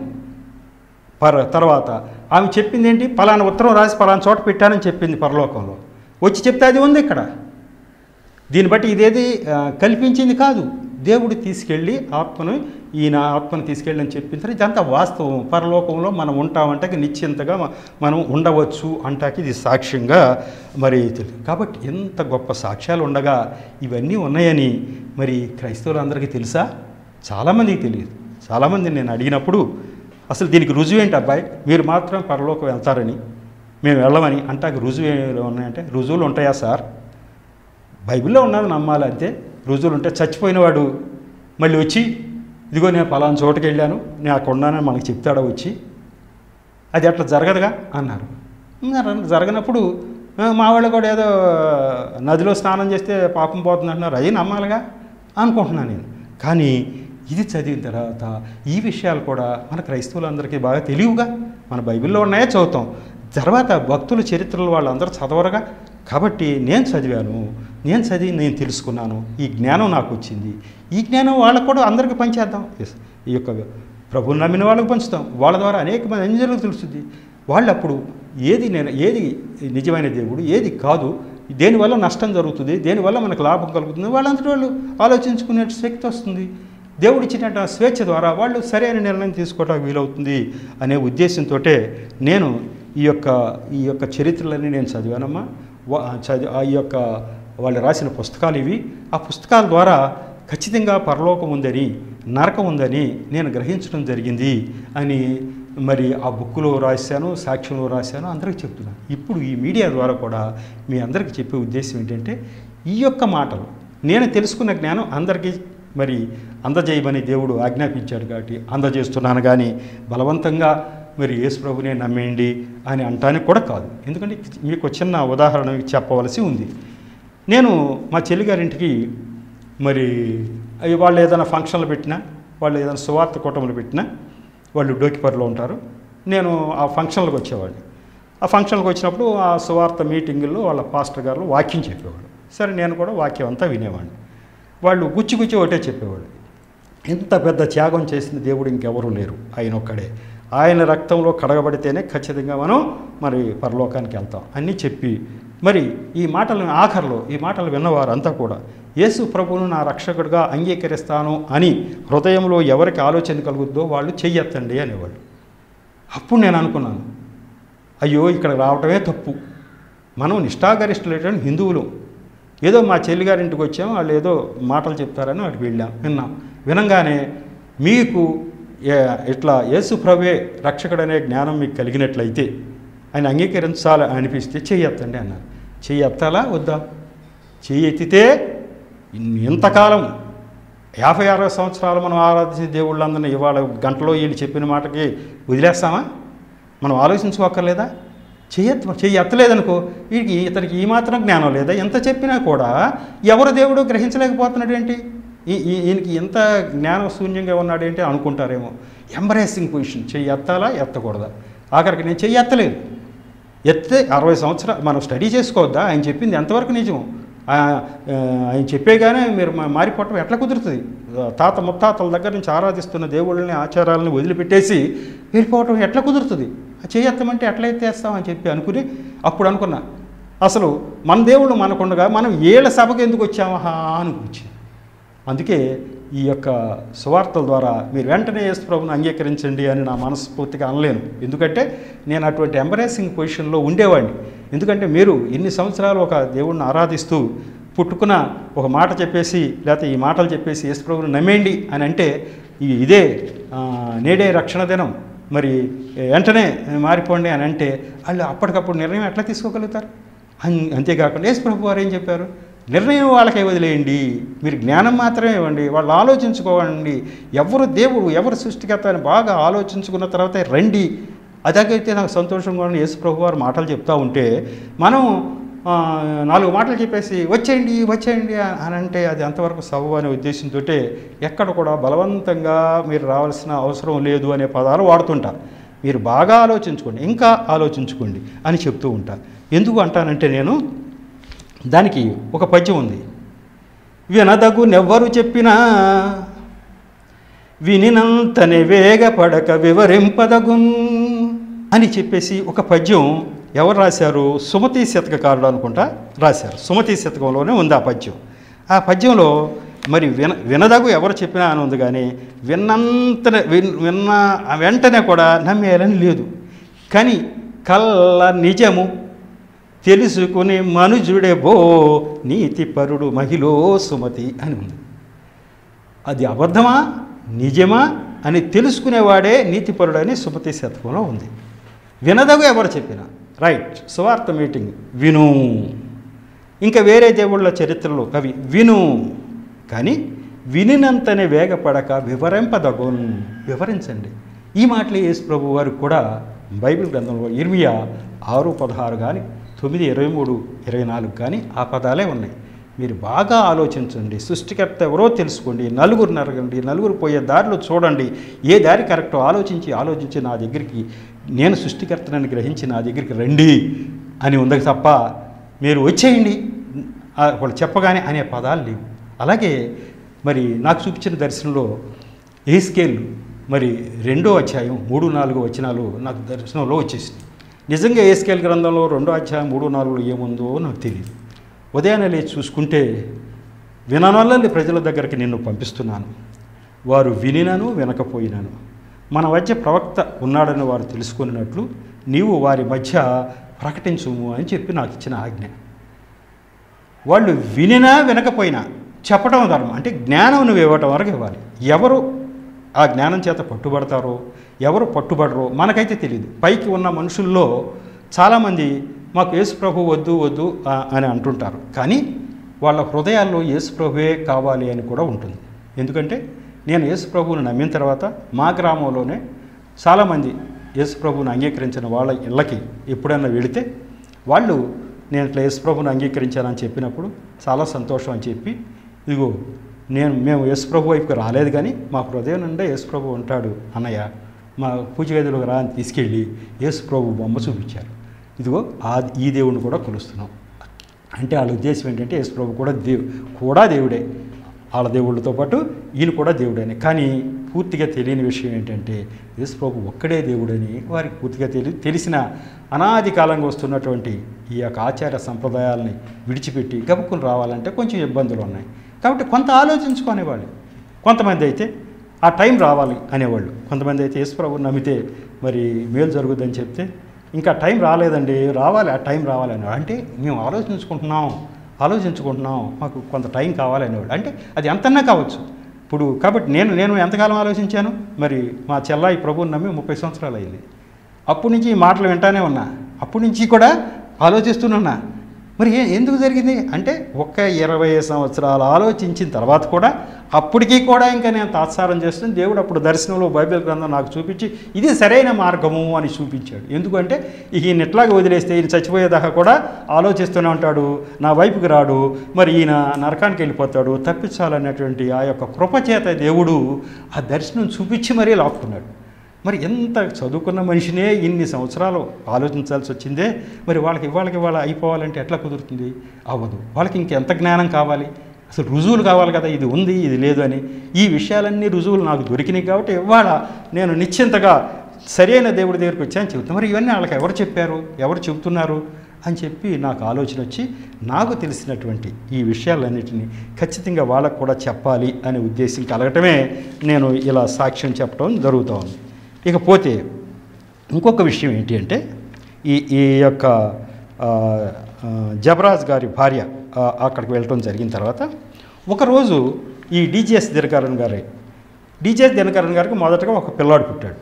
పర తర్వాత ఆమె చెప్పింది ఏంటి పలానా ఉత్తరం రాసి పలానా చోట పెట్టానని చెప్పింది పరలోకంలో వచ్చి చెప్తే అది ఉంది ఇక్కడ దీన్ని బట్టి ఇదేది ఆ, కల్పించింది కాదు దేవుడు తీసుకెళ్ళి ఆత్మను ఈయన ఆత్మను తీసుకెళ్ళి అని చెప్పిన తర్వాత ఇదంతా వాస్తవం పరలోకంలో మనం ఉంటామంటే నిశ్చింతగా మ- మనం ఉండవచ్చు అంటాకి ఇది సాక్ష్యంగా మరి తెలి- కాబట్టి ఎంత గొప్ప సాక్ష్యాలు ఉండగా ఇవన్నీ ఉన్నాయని మరి క్రైస్తవులందరికీ తెలుసా చాలామందికి తెలియదు చాలామంది నేను అడిగినప్పుడు అసలు దీనికి రుజువు ఏంటి అబ్బాయి మీరు మాత్రం పరలోకం వెళ్తారని మేము వెళ్ళమని అంటాకి రుజువు ఏమి ఉన్నాయంటే రుజువులు ఉంటాయా సార్ బైబిల్లో ఉన్నది నమ్మాలి అంతే రుజువులు ఉంటే చచ్చిపోయినవాడు మళ్ళీ వచ్చి ఇదిగో నేను పలానా చోటుకి వెళ్ళాను నేను అక్కడ ఉన్నానని మనకు చెప్తాడా వచ్చి అది అట్లా జరగదుగా అన్నారు మరి జరగనప్పుడు "ఆ, మా వాళ్ళు కూడా ఏదో నదిలో స్నానం చేస్తే పాపం పోతుంది అంటున్నారు అవి నమ్మాలిగా అనుకుంటున్నాను నేను కానీ ఇది చదివిన తర్వాత ఈ విషయాలు కూడా మన క్రైస్తవులందరికీ బాగా తెలియవుగా మన బైబిల్లో ఉన్నాయే చదువుతాం తర్వాత భక్తుల చరిత్రలు వాళ్ళందరూ చదవరుగా కాబట్టి నేను చదివాను నేను చదివి నేను తెలుసుకున్నాను ఈ జ్ఞానం నాకు వచ్చింది ఈ జ్ఞానం వాళ్ళకు కూడా అందరికీ పంచేద్దాం Yes. ఈ యొక్క ప్రభువుని నమ్మిన వాళ్ళకి పంచుతాం వాళ్ళ ద్వారా అనేక మంది అంజనులకు తెలుస్తుంది వాళ్ళు అప్పుడు ఏది నేను ఏది నిజమైన దేవుడు ఏది కాదు దేనివల్ల నష్టం జరుగుతుంది దేనివల్ల మనకు లాభం కలుగుతుంది వాళ్ళంతటి వాళ్ళు ఆలోచించుకునే శక్తి వస్తుంది దేవుడు ఇచ్చిన స్వేచ్ఛ ద్వారా వాళ్ళు సరైన నిర్ణయం తీసుకోవడానికి వీలవుతుంది అనే ఉద్దేశంతో నేను ఈ యొక్క ఈ యొక్క చరిత్రలన్నీ నేను చదివానమ్మా వా- చదివి ఆ యొక్క వాళ్ళు రాసిన పుస్తకాలు ఇవి ఆ పుస్తకాల ద్వారా ఖచ్చితంగా పరలోకం ఉందని నరకం ఉందని నేను గ్రహించడం జరిగింది అని మరి ఆ బుక్లో రాశాను సాక్ష్యంలో రాశాను అందరికీ చెప్తున్నాను ఇప్పుడు ఈ మీడియా ద్వారా కూడా మీ అందరికీ చెప్పే ఉద్దేశం ఏంటంటే ఈ యొక్క మాటలు నేను తెలుసుకున్న జ్ఞానం అందరికీ మరి అందజేయమని దేవుడు ఆజ్ఞాపించాడు కాబట్టి అందజేస్తున్నాను కానీ బలవంతంగా మరి యేసు ప్రభునే నమ్మేయండి అని అంటానికి కూడా కాదు ఎందుకంటే మీకు చిన్న ఉదాహరణ చెప్పవలసి ఉంది నేను మా చెల్లిగారింటికి మరి అవి వాళ్ళు ఏదైనా ఫంక్షన్లు పెట్టినా వాళ్ళు ఏదైనా సువార్త కూటములు పెట్టినా వాళ్ళు డోకిపర్లో ఉంటారు నేను ఆ ఫంక్షన్లకు వచ్చేవాడిని ఆ ఫంక్షన్లకు వచ్చినప్పుడు ఆ సువార్త మీటింగుల్లో వాళ్ళ పాస్టర్ గారు వాక్యం చెప్పేవాడు సరే నేను కూడా వాక్యం అంతా వినేవాడిని వాళ్ళు గుచ్చి గుచ్చి ఒకటే చెప్పేవాడు ఇంత పెద్ద త్యాగం చేసిన దేవుడు ఇంకెవరూ లేరు ఆయన ఒక్కడే ఆయన రక్తంలో కడగబడితేనే ఖచ్చితంగా మనం మరి పరలోకానికి వెళ్తాం అన్నీ చెప్పి మరి ఈ మాటలను ఆఖరిలో ఈ మాటలు విన్నవారంతా కూడా యేసు ప్రభువును నా రక్షకుడిగా అంగీకరిస్తాను అని హృదయంలో ఎవరికి ఆలోచన కలుగుద్దో వాళ్ళు చెయ్యెత్తండి అనేవాళ్ళు అప్పుడు నేను అనుకున్నాను అయ్యో ఇక్కడ రావటమే తప్పు మనం నిష్ఠాగరిష్ఠులైన హిందువులు ఏదో మా చెల్లిగారింటికి వచ్చాం వాళ్ళు ఏదో మాటలు చెప్తారని వాటికి వెళ్ళాం విన్నాం వినంగానే మీకు ఏ- ఇట్లా యేసు ప్రభే రక్షకుడనే జ్ఞానం మీకు కలిగినట్లయితే ఆయన అంగీకరించాలి అనిపిస్తే చెయ్యి ఎత్తండి అన్నారు చెయ్యి ఎత్తాలా వద్దా చెయ్యి ఎత్తితే ఇన్- ఇంతకాలం యాభై అరవై సంవత్సరాలు మనం ఆరాధించిన దేవుళ్ళందరినీ ఇవాళ గంటలో వీళ్ళు చెప్పిన మాటకి వదిలేస్తామా మనం ఆలోచించుకోక్కర్లేదా చెయ్యెత్త చెయ్యి ఎత్తలేదనుకో వీడికి ఇతనికి ఈ మాత్రం జ్ఞానం లేదా ఎంత చెప్పినా కూడా ఎవరు దేవుడు గ్రహించలేకపోతున్నాడు ఏంటి ఈ ఈ- ఈయనకి ఎంత జ్ఞానం శూన్యంగా ఉన్నాడు ఏంటి అనుకుంటారేమో ఎంబరేసింగ్ పొజిషన్ చెయ్యి ఎత్తాలా ఎత్తకూడదా ఆఖరికి నేను చెయ్యి ఎత్తలేదు ఎత్తే అరవై సంవత్సరాలు మనం స్టడీ చేసుకోవద్దా ఆయన చెప్పింది ఎంతవరకు నిజం ఆ, ఆ, ఆయన చెప్పేగానే మీరు మా- మారిపోవటం ఎట్లా కుదురుతుంది తాత ముత్తాతల దగ్గర నుంచి ఆరాధిస్తున్న దేవుళ్ళని ఆచారాలను వదిలిపెట్టేసి వెళ్ళిపోవటం ఎట్లా కుదురుతుంది చేయెత్తమంటే ఎట్లా ఎత్తేస్తాం అని చెప్పి అనుకుని అప్పుడు అనుకున్నా అసలు మన దేవుళ్ళు మనకుండగా మనం ఏళ్ళ సభకు ఎందుకు వచ్చామా అనిపించింది అందుకే ఈ యొక్క సువార్తల ద్వారా మీరు వెంటనే యేసు ప్రభుని అంగీకరించండి అని నా మనస్ఫూర్తిగా అనలేను ఎందుకంటే నేను అటువంటి ఎంబరేసింగ్ పొజిషన్లో ఉండేవాడిని ఎందుకంటే మీరు ఇన్ని సంవత్సరాలు ఒక దేవుణ్ణి ఆరాధిస్తూ పుట్టుకున్న ఒక మాట చెప్పేసి లేకపోతే ఈ మాటలు చెప్పేసి యేసు ప్రభుని నమ్మేయండి అని అంటే ఈ ఇదే ఆ, నేడే రక్షణ దినం మరి వెంటనే మారిపోండి అని అంటే వాళ్ళు అప్పటికప్పుడు నిర్ణయం ఎట్లా తీసుకోగలుగుతారు అన్- అంతేకాకుండా యేసు ప్రభు వారు ఏం చెప్పారు నిర్ణయం వాళ్ళకే వదిలేయండి మీరు జ్ఞానం మాత్రమే ఇవ్వండి వాళ్ళు ఆలోచించుకోవండి ఎవరు దేవుడు ఎవరు సృష్టికర్త అని బాగా ఆలోచించుకున్న తర్వాత రండి అదైతే నాకు సంతోషంగా ఉంది యేసు ప్రభు వారు మాటలు చెప్తా ఉంటే మనం ఆ, నాలుగు మాటలు చెప్పేసి వచ్చేయండి వచ్చేయండి అని అంటే అది అంతవరకు సబబు అనే ఉద్దేశంతో ఎక్కడ కూడా బలవంతంగా మీరు రావాల్సిన అవసరం లేదు అనే పదాలు వాడుతుంటారు మీరు బాగా ఆలోచించుకోండి ఇంకా ఆలోచించుకోండి అని చెప్తూ ఉంటారు ఎందుకు అంటానంటే నేను దానికి ఒక పద్యం ఉంది వినదగు నెవ్వరు చెప్పినా వినినంతనే వేగపడక వివరింపదగున్ అని చెప్పేసి ఒక పద్యం ఎవరు రాశారు సుమతి శతకకారుడు అనుకుంటా రాశారు సుమతి శతకంలోనే ఉంది ఆ పద్యం ఆ పద్యంలో మరి విన వినదగు ఎవరు చెప్పినా అని ఉంది కానీ విన్నంతనే విన్ విన్న వెంటనే కూడా నమ్మేయాలని లేదు కానీ కళ్ళ నిజము తెలుసుకుని మనుజుడే బో నీతిపరుడు మహిళో సుమతి అని ఉంది అది అబద్ధమా నిజమా అని తెలుసుకునేవాడే నీతిపరుడని సుమతి శతకంలో ఉంది వినదగు ఎవరు చెప్పిన రైట్ సువార్త మీటింగ్ విను ఇంకా వేరే దేవుళ్ళ చరిత్రలో కవి విను కానీ వినినంతనే వేగపడక వివరింపదగున్ వివరించండి ఈ మాటలు యేసు ప్రభు వారు కూడా బైబిల్ గ్రంథంలో ఇర్మియా ఆరు పదహారు కానీ తొమ్మిది ఇరవై మూడు ఇరవై నాలుగు కానీ ఆ పదాలే ఉన్నాయి మీరు బాగా ఆలోచించండి సృష్టికర్త ఎవరో తెలుసుకోండి నలుగురు నరగండి నలుగురు పోయే దారిలో చూడండి ఏ దారి కరెక్టో ఆలోచించి ఆలోచించి నా దగ్గరికి నేను సృష్టికర్తనని గ్రహించి నా దగ్గరికి రండి అని ఉంది తప్ప మీరు వచ్చేయండి ఆ, వాళ్ళు చెప్పగానే అనే పదాలు లేవు అలాగే మరి నాకు చూపించిన దర్శనంలో ఏ స్కేల్ మరి రెండో అధ్యాయం మూడు నాలుగు వచనాలు నాకు దర్శనంలో వచ్చేసింది నిజంగా ఏ స్కేల్ గ్రంథంలో రెండో అధ్యాయం మూడు నాలుగులో ఏముందో నాకు తెలియదు ఉదయాన్నే లేచి చూసుకుంటే విననొల్లని ప్రజల దగ్గరికి నిన్ను పంపిస్తున్నాను వారు వినినను వినకపోయినాను మన మధ్య ప్రవక్త ఉన్నాడని వారు తెలుసుకున్నట్లు నీవు వారి మధ్య ప్రకటించుము అని చెప్పి నాకు ఇచ్చిన ఆజ్ఞ వాళ్ళు వినినా వినకపోయినా చెప్పడం ధర్మం అంటే జ్ఞానం నువ్వు ఇవ్వటం వరకు ఇవ్వాలి ఎవరు ఆ జ్ఞానం చేత పట్టుబడతారో ఎవరు పట్టుబడరో మనకైతే తెలియదు పైకి ఉన్న మనుషుల్లో చాలామంది మాకు యేసు ప్రభు వద్దు వద్దు ఆ, అని అంటుంటారు కానీ వాళ్ళ హృదయాల్లో యేసు ప్రభువే కావాలి అని కూడా ఉంటుంది ఎందుకంటే నేను యేసు ప్రభువుని నమ్మిన తర్వాత మా గ్రామంలోనే చాలామంది యేసు ప్రభువుని అంగీకరించిన వాళ్ళ ఇళ్ళకి ఎప్పుడైనా వెళితే వాళ్ళు నేను ఇట్లా యేసు ప్రభువుని అంగీకరించానని చెప్పినప్పుడు చాలా సంతోషం అని చెప్పి ఇదిగో నేను మేము యేసు ప్రభు వైపుకి రాలేదు కానీ మా హృదయం నుండే యేసు ప్రభు ఉంటాడు అన్నయ్య మా పూజ గదిలోకి రా అని తీసుకెళ్ళి యేసు ప్రభు బొమ్మ చూపించారు ఇదిగో ఆ ఈ దేవుడిని కూడా కొలుస్తున్నాం అంటే వాళ్ళ ఉద్దేశం ఏంటంటే యేసు ప్రభు కూడా దేవు కూడా దేవుడే వాళ్ళ దేవుళ్ళతో పాటు ఈయన కూడా దేవుడని కానీ పూర్తిగా తెలియని విషయం ఏంటంటే యేసు ప్రభు ఒక్కడే దేవుడని వారికి పూర్తిగా తెలి తెలిసిన అనాది కాలంగా వస్తున్నటువంటి ఈ యొక్క ఆచార సంప్రదాయాలని విడిచిపెట్టి గబుక్కుని రావాలంటే కొంచెం ఇబ్బందులు ఉన్నాయి కాబట్టి కొంత ఆలోచించుకునేవాళ్ళు కొంతమంది అయితే ఆ టైం రావాలి అనేవాళ్ళు కొంతమంది అయితే యేసు ప్రభు నమ్మితే మరి మేలు జరుగుద్దని చెప్తే ఇంకా టైం రాలేదండి రావాలి ఆ టైం రావాలి అనేవాడు అంటే మేము ఆలోచించుకుంటున్నాం ఆలోచించుకుంటున్నాం మాకు కొంత టైం కావాలి అనేవాడు అంటే అది ఎంతన్నా కావచ్చు ఇప్పుడు కాబట్టి నేను నేను ఎంతకాలం ఆలోచించాను మరి మా చెల్లాయి ప్రభువుని నమ్మి ముప్పై సంవత్సరాలు అయింది అప్పటి నుంచి ఈ మాటలు వింటానే ఉన్నా అప్పటి నుంచి కూడా ఆలోచిస్తున్నా మరి ఏ ఎందుకు జరిగింది అంటే ఒక్క ఇరవై సంవత్సరాలు ఆలోచించిన తర్వాత కూడా అప్పటికీ కూడా ఇంకా నేను తాత్సారం చేస్తుంది దేవుడు అప్పుడు దర్శనంలో బైబిల్ గ్రంథం నాకు చూపించి ఇది సరైన మార్గము అని చూపించాడు ఎందుకంటే ఈయన ఎట్లాగ వదిలేస్తే ఈయన చచ్చిపోయేదాకా కూడా ఆలోచిస్తూనే ఉంటాడు నా వైపుకి రాడు మరి ఈయన నరకానికి వెళ్ళిపోతాడు తప్పించాలనేటువంటి ఆ యొక్క కృపచేత దేవుడు ఆ దర్శనం చూపించి మరీ లాక్కున్నాడు మరి ఎంత చదువుకున్న మనిషినే ఇన్ని సంవత్సరాలు ఆలోచించాల్సి వచ్చిందే మరి వాళ్ళకి ఇవాళకి ఇవాళ అయిపోవాలంటే ఎట్లా కుదురుతుంది అవ్వదు వాళ్ళకి ఇంకెంత జ్ఞానం కావాలి అసలు రుజువులు కావాలి కదా ఇది ఉంది ఇది లేదు అని ఈ విషయాలన్నీ రుజువులు నాకు దొరికినాయి కాబట్టి ఇవాళ నేను నిశ్చింతగా సరైన దేవుడి దగ్గరికి వచ్చాను చెబుతాను మరి ఇవన్నీ వాళ్ళకి ఎవరు చెప్పారు ఎవరు చెబుతున్నారు అని చెప్పి నాకు ఆలోచన వచ్చి నాకు తెలిసినటువంటి ఈ విషయాలన్నిటినీ ఖచ్చితంగా వాళ్ళకు కూడా చెప్పాలి అనే ఉద్దేశం కలగటమే నేను ఇలా సాక్ష్యం చెప్పడం జరుగుతూ ఉంది ఇకపోతే ఇంకొక విషయం ఏంటి అంటే ఈ ఈ యొక్క ఆ, ఆ, జబరాజ్ గారి భార్య ఆ, అక్కడికి వెళ్ళటం జరిగిన తర్వాత ఒకరోజు ఈ డిజిఎస్ దినకరణ్ గారి డిజిఎస్ దినకరణ్ గారికి మొదటగా ఒక పిల్లాడు పుట్టాడు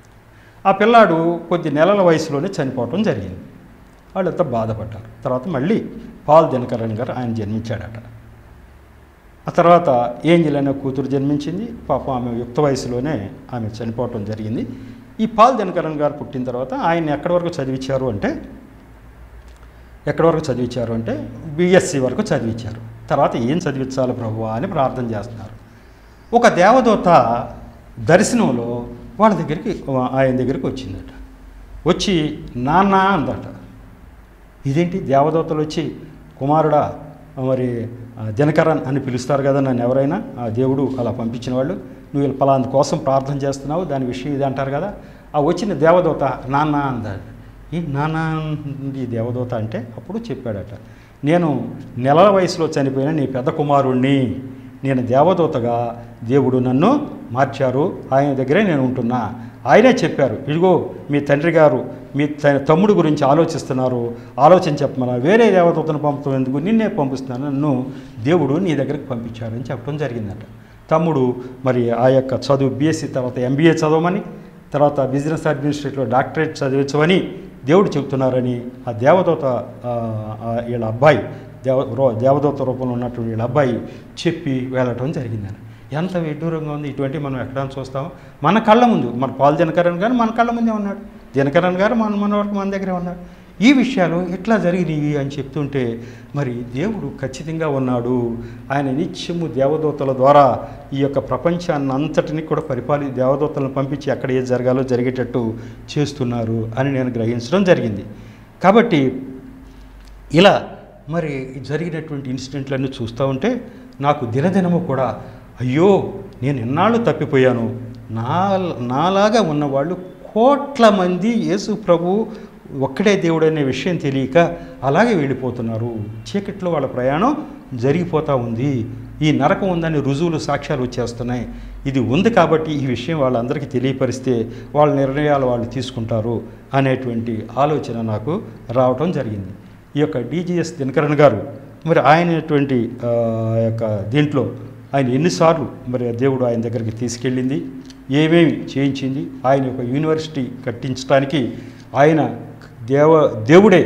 ఆ పిల్లాడు కొద్ది నెలల వయసులోనే చనిపోవటం జరిగింది వాళ్ళంతా బాధపడ్డారు తర్వాత మళ్ళీ పాల్ దినకరణ్ గారు ఆయన జన్మించాడట ఆ తర్వాత ఏంజిల్ అనే కూతురు జన్మించింది పాపం ఆమె యుక్త వయసులోనే ఆమె చనిపోవటం జరిగింది ఈ పాల్ దినకరణ్ గారు పుట్టిన తర్వాత ఆయన ఎక్కడి వరకు చదివించారు అంటే ఎక్కడి వరకు చదివించారు అంటే బిఎస్సి వరకు చదివించారు తర్వాత ఏం చదివించాలి ప్రభు అని ప్రార్థన చేస్తున్నారు ఒక దేవదూత దర్శనంలో వాళ్ళ దగ్గరికి ఆయన దగ్గరికి వచ్చిందట వచ్చి నాన్న అందట ఇదేంటి దేవదూతలు వచ్చి కుమారుడా మరి ఆ, దినకరన్ అని పిలుస్తారు కదా నన్ను ఎవరైనా ఆ దేవుడు అలా పంపించిన వాళ్ళు నువ్వు ఇలా పలాంది కోసం ప్రార్థన చేస్తున్నావు దాని విషయం ఇది అంటారు కదా ఆ వచ్చిన దేవదూత నాన్న అందాడు ఈ నాన్న ఈ దేవదూత అంటే అప్పుడు చెప్పాడట నేను నెలల వయసులో చనిపోయిన నీ పెద్ద కుమారుణ్ణి నేను దేవదూతగా దేవుడు నన్ను మార్చారు ఆయన దగ్గరే నేను ఉంటున్నా ఆయనే చెప్పారు ఇదిగో మీ తండ్రి గారు మీ త- తమ్ముడు గురించి ఆలోచిస్తున్నారు ఆలోచన చెప్పమన్నా వేరే దేవదూతను పంపుతాం ఎందుకు నిన్నే పంపిస్తున్నాను నన్ను దేవుడు నీ దగ్గరికి పంపించారని చెప్పడం జరిగిందట తమ్ముడు మరి ఆ యొక్క చదువు బీఎస్సీ తర్వాత ఎంబీఏ చదవమని తర్వాత బిజినెస్ అడ్మినిస్ట్రేట్లో డాక్టరేట్ చదివించమని దేవుడు చెబుతున్నారని ఆ దేవదూత ఆ, ఆ వీళ్ళ అబ్బాయి దేవ రో- దేవదూత రూపంలో ఉన్నటువంటి వీళ్ళ అబ్బాయి చెప్పి వెళ్ళటం జరిగిందని ఎంత విడ్డూరంగా ఉంది ఇటువంటి మనం ఎక్కడ చూస్తాం మన కళ్ళ ముందు మన పాల్ దినకరణ్ గారు మన కళ్ళ ముందే ఉన్నాడు దినకరణ్ గారు మన మన వరకు మన దగ్గరే ఉన్నాడు ఈ విషయాలు ఎట్లా జరిగినాయి అని చెప్తుంటే మరి దేవుడు ఖచ్చితంగా ఉన్నాడు ఆయన నిత్యము దేవదూతల ద్వారా ఈ యొక్క ప్రపంచాన్ని అంతటిని కూడా పరిపాలి దేవదూతలను పంపించి ఎక్కడ ఏది జరగాలో జరిగేటట్టు చేస్తున్నారు అని నేను గ్రహించడం జరిగింది కాబట్టి ఇలా మరి జరిగినటువంటి ఇన్సిడెంట్లన్నీ చూస్తూ ఉంటే నాకు దినదినము కూడా అయ్యో నేను ఎన్నాళ్ళు తప్పిపోయాను నా నాలాగా ఉన్నవాళ్ళు కోట్ల మంది యేసు ప్రభు ఒక్కడే దేవుడు అనే విషయం తెలియక అలాగే వెళ్ళిపోతున్నారు చీకట్లో వాళ్ళ ప్రయాణం జరిగిపోతూ ఉంది ఈ నరకం ఉందని రుజువులు సాక్ష్యాలు వచ్చేస్తున్నాయి ఇది ఉంది కాబట్టి ఈ విషయం వాళ్ళందరికీ తెలియపరిస్తే వాళ్ళ నిర్ణయాలు వాళ్ళు తీసుకుంటారు అనేటువంటి ఆలోచన నాకు రావటం జరిగింది ఈ యొక్క డీజీఎస్ దినకరణ్ గారు మరి ఆయనటువంటి ఆ, యొక్క దీంట్లో ఆయన ఎన్నిసార్లు మరి ఆ దేవుడు ఆయన దగ్గరికి తీసుకెళ్ళింది ఏమేమి చేయించింది ఆయన యొక్క యూనివర్సిటీ కట్టించడానికి ఆయన దేవ దేవుడే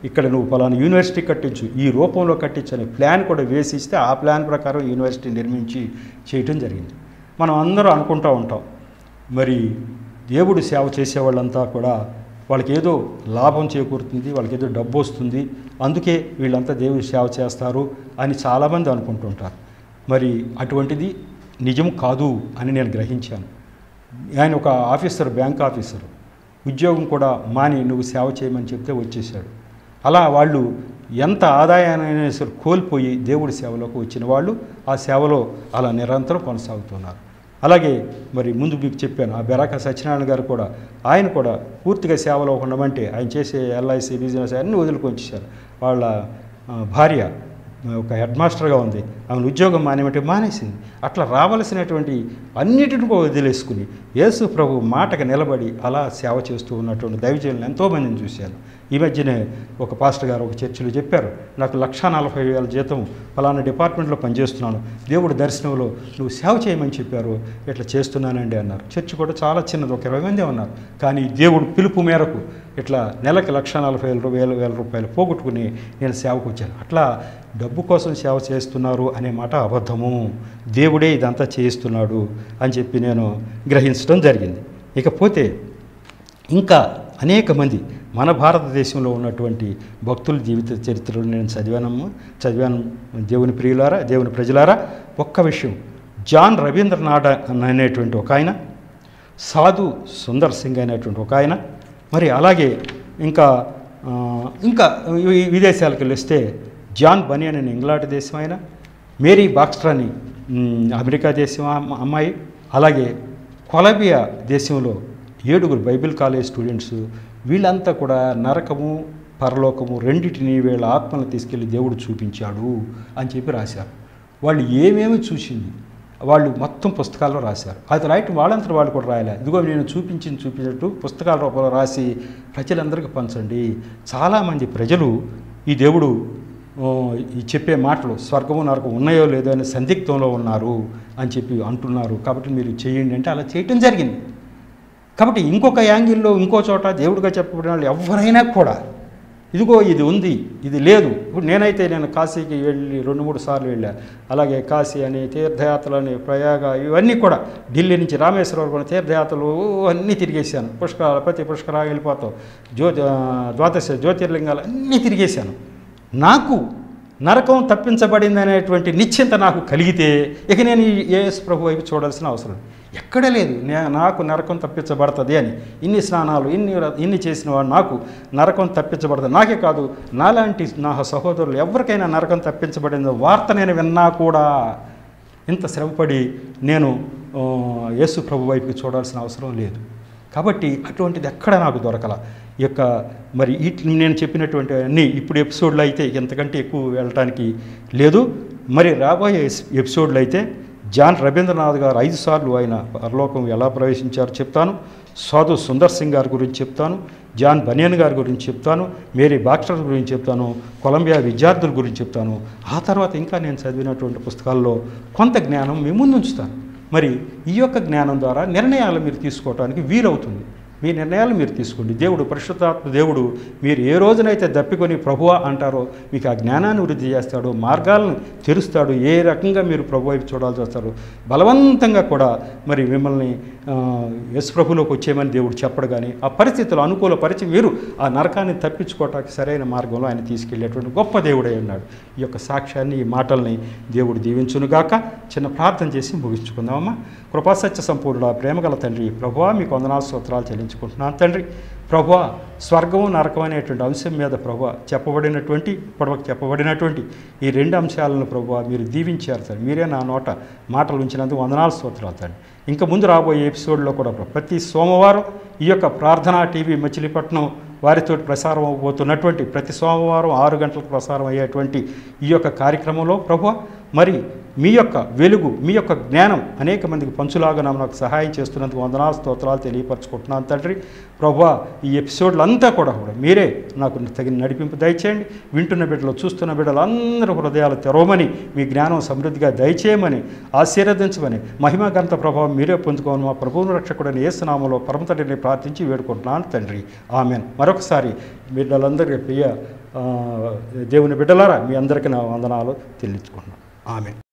ఇక్కడ నువ్వు పలానా యూనివర్సిటీ కట్టించు ఈ రూపంలో కట్టించు అనే ప్లాన్ కూడా వేసి ఇస్తే ఆ ప్లాన్ ప్రకారం యూనివర్సిటీ నిర్మించి చేయటం జరిగింది మనం అందరూ అనుకుంటూ ఉంటాం మరి దేవుడు సేవ చేసేవాళ్ళంతా కూడా వాళ్ళకి ఏదో లాభం చేకూరుతుంది వాళ్ళకి ఏదో డబ్బు వస్తుంది అందుకే వీళ్ళంతా దేవుడి సేవ చేస్తారు అని చాలామంది అనుకుంటుంటారు మరి అటువంటిది నిజం కాదు అని నేను గ్రహించాను ఆయన ఒక ఆఫీసర్ బ్యాంక్ ఆఫీసర్ ఉద్యోగం కూడా మాని నువ్వు సేవ చేయమని చెప్తే వచ్చేసాడు అలా వాళ్ళు ఎంత ఆదాయాన్ని సరే కోల్పోయి దేవుడి సేవలోకి వచ్చిన వాళ్ళు ఆ సేవలో అలా నిరంతరం కొనసాగుతున్నారు అలాగే మరి ముందు మీకు చెప్పాను ఆ బెరాక సత్యనారాయణ గారు కూడా ఆయన కూడా పూర్తిగా సేవలో ఉండమంటే ఆయన చేసే ఎల్ఐసి బిజినెస్ అన్నీ వదులుకొచ్చేసారు వాళ్ళ ఆ, భార్య ఒక హెడ్ మాస్టర్గా ఉంది ఆమె ఉద్యోగం మానేమంటే మానేసింది అట్లా రావలసినటువంటి అన్నిటిని కూడా వదిలేసుకుని యేసు ప్రభు మాటకు నిలబడి అలా సేవ చేస్తూ ఉన్నటువంటి దైవజనులను ఎంతోమందిని చూశాను ఈ మధ్యనే ఒక పాస్టర్ గారు ఒక చర్చిలో చెప్పారు నాకు లక్షా నలభై వేల జీతం ఫలానా డిపార్ట్మెంట్లో పనిచేస్తున్నాను దేవుడి దర్శనంలో నువ్వు సేవ చేయమని చెప్పారు ఇట్లా చేస్తున్నానండి అన్నారు చర్చి కూడా చాలా చిన్నది ఒక ఇరవై మంది ఉన్నారు కానీ దేవుడు పిలుపు మేరకు ఇట్లా నెలకి లక్ష నలభై వేల వేల వేల రూపాయలు పోగొట్టుకుని నేను సేవకు వచ్చాను అట్లా డబ్బు కోసం సేవ చేస్తున్నారు అనే మాట అబద్ధము దేవుడే ఇదంతా చేయిస్తున్నాడు అని చెప్పి నేను గ్రహించడం జరిగింది ఇకపోతే ఇంకా అనేక మంది మన భారతదేశంలో ఉన్నటువంటి భక్తుల జీవిత చరిత్రలు నేను చదివానమ్మా చదివాను దేవుని ప్రియులారా దేవుని ప్రజలారా ఒక్క విషయం జాన్ రవీంద్రనాథ్ అనేటువంటి ఒక ఆయన సాధు సుందర్ సింగ్ అనేటువంటి ఒక ఆయన మరి అలాగే ఇంకా ఆ, ఇంకా వి- విదేశాలకు వెళ్ళొస్తే జాన్ బనియన్ అని ఇంగ్లాండ్ దేశం ఆయన మేరీ బాక్స్టర్ అని మ్, అమెరికా దేశం అమ్మ- అమ్మాయి అలాగే కొలంబియా దేశంలో ఏడుగురు బైబిల్ కాలేజ్ స్టూడెంట్స్ వీళ్ళంతా కూడా నరకము పరలోకము రెండింటిని వీళ్ళ ఆత్మలను తీసుకెళ్ళి దేవుడు చూపించాడు అని చెప్పి రాశారు వాళ్ళు ఏమేమి చూసింది వాళ్ళు మొత్తం పుస్తకాల్లో రాశారు అది రాయటం వాళ్ళంతా వాళ్ళు కూడా రాయలే ఇదిగో నేను చూపించింది చూపించినట్టు పుస్తకాల రూపంలో రాసి ప్రజలందరికీ పంచండి చాలామంది ప్రజలు ఈ దేవుడు ఆ, ఈ చెప్పే మాటలు స్వర్గము నరకం ఉన్నాయో లేదో అనే సందిగ్ధంలో ఉన్నారు అని చెప్పి అంటున్నారు కాబట్టి మీరు చేయండి అంటే అలా చేయటం జరిగింది కాబట్టి ఇంకొక యాంగిల్లో ఇంకో చోట దేవుడిగా చెప్పబడిన వాళ్ళు ఎవరైనా కూడా ఇదిగో ఇది ఉంది ఇది లేదు ఇప్పుడు నేనైతే నేను కాశీకి వెళ్ళి రెండు మూడు సార్లు వెళ్ళా అలాగే కాశీ అని తీర్థయాత్రలు అని ప్రయాగ ఇవన్నీ కూడా ఢిల్లీ నుంచి రామేశ్వరం కూడా తీర్థయాత్రలు అన్నీ తిరిగేశాను పుష్కరాలు ప్రతి పుష్కరాలు వెళ్ళిపోతాం జ్యోతి ఆ, ద్వాదశ జ్యోతిర్లింగాలు అన్నీ తిరిగేశాను నాకు నరకం తప్పించబడింది అనేటువంటి నిశ్చింత నాకు కలిగితే ఇక నేను ఈ యేసు ప్రభు వైపు చూడాల్సిన అవసరం లేదు. ఎక్కడ లేదు నే- నాకు నరకం తప్పించబడుతుంది అని ఇన్ని స్నానాలు ఇన్ని వ్ర- ఇన్ని చేసిన వాడు నాకు నరకం తప్పించబడుతుంది నాకే కాదు నాలాంటి నా సహోదరులు ఎవరికైనా నరకం తప్పించబడిందో వార్త నేను విన్నా కూడా ఇంత శ్రమపడి నేను ఆ, యేసు ప్రభు వైపుకి చూడాల్సిన అవసరం లేదు కాబట్టి అటువంటిది ఎక్కడ నాకు దొరకల ఈ యొక్క మరి వీటి నేను చెప్పినటువంటి అన్ని ఇప్పుడు ఎపిసోడ్లు అయితే ఎంతకంటే ఎక్కువ వెళ్ళటానికి లేదు మరి రాబోయే ఎస్- ఎపిసోడ్లు అయితే జాన్ రవీంద్రనాథ్ గారు ఐదు సార్లు ఆయన పరలోకం ఎలా ప్రవేశించారో చెప్తాను సాధు సుందర్ సింగ్ గారి గురించి చెప్తాను జాన్ బనియన్ గారి గురించి చెప్తాను మేరీ బాక్స్టర్ గురించి చెప్తాను కొలంబియా విద్యార్థుల గురించి చెప్తాను ఆ తర్వాత ఇంకా నేను చదివినటువంటి పుస్తకాల్లో కొంత జ్ఞానం మీ ముందు ఉంచుతాను మరి ఈ యొక్క జ్ఞానం ద్వారా నిర్ణయాలు మీరు తీసుకోవడానికి వీలవుతుంది మీ నిర్ణయాలు మీరు తీసుకోండి దేవుడు పరిశుద్ధాత్మ దేవుడు మీరు ఏ రోజునైతే దప్పికొని ప్రభువ అంటారో మీకు ఆ జ్ఞానాన్ని వృద్ధి చేస్తాడు మార్గాలను తెరుస్తాడు ఏ రకంగా మీరు ప్రభు వైపు చూడాల్సి వస్తారు బలవంతంగా కూడా మరి మిమ్మల్ని ఆ, యశ్ ప్రభులోకి వచ్చేయమని దేవుడు చెప్పడు కానీ ఆ పరిస్థితులు అనుకూల పరిచి మీరు ఆ నరకాన్ని తప్పించుకోవటానికి సరైన మార్గంలో ఆయన తీసుకెళ్ళేటువంటి గొప్ప దేవుడై ఉన్నాడు ఈ యొక్క సాక్ష్యాన్ని ఈ మాటల్ని దేవుడు దీవించునుగాక చిన్న ప్రార్థన చేసి ముగించుకుందామమ్మా కృపాసత్య సంపూర్ణుడు ప్రేమగల తండ్రి ప్రభువా మీకు వందనాలు స్తోత్రాలు చెల్లించుకుంటున్నాను తండ్రి ప్రభువా స్వర్గము నరకం అనేటువంటి అంశం మీద ప్రభు చెప్పబడినటువంటి ఇప్పటివరకు చెప్పబడినటువంటి ఈ రెండు అంశాలను ప్రభు మీరు దీవించారు తండ్రి మీరే నా నోట మాటలు ఉంచినందుకు వందనాలు స్తోత్రాలు తండ్రి ఇంకా ముందు రాబోయే ఎపిసోడ్లో కూడా ప్రభు ప్రతి సోమవారం ఈ యొక్క ప్రార్థనా టీవీ మచిలీపట్నం వారితో ప్రసారం అవబోతున్నటువంటి ప్రతి సోమవారం ఆరు గంటలకు ప్రసారం అయ్యేటువంటి ఈ యొక్క కార్యక్రమంలో ప్రభు మరి మీ యొక్క వెలుగు మీ యొక్క జ్ఞానం అనేక మందికి పంచులాగా నాకు సహాయం చేస్తున్నందుకు వందనాలు స్తోత్రాలు తెలియపరచుకుంటున్నాను తండ్రి ప్రభా ఈ ఎపిసోడ్లు అంతా కూడా కూడా మీరే నాకు తగిన నడిపింపు దయచేయండి వింటున్న బిడ్డలు చూస్తున్న బిడ్డలు అందరూ హృదయాలు తెరవమని మీ జ్ఞానం సమృద్ధిగా దయచేయమని ఆశీర్వదించమని మహిమ గంత ప్రభావం మీరే పొందుకోమని మా ప్రభువును రక్షకుడని ఏసునామలో పరమతండ్రిని ప్రార్థించి వేడుకుంటున్నాను తండ్రి ఆమెన్ మరొకసారి బిడ్డలందరికీ ప్రియ ఆ, దేవుని బిడ్డలారా మీ అందరికీ నా వందనాలు తెలియచుకుంటున్నాను ఆమె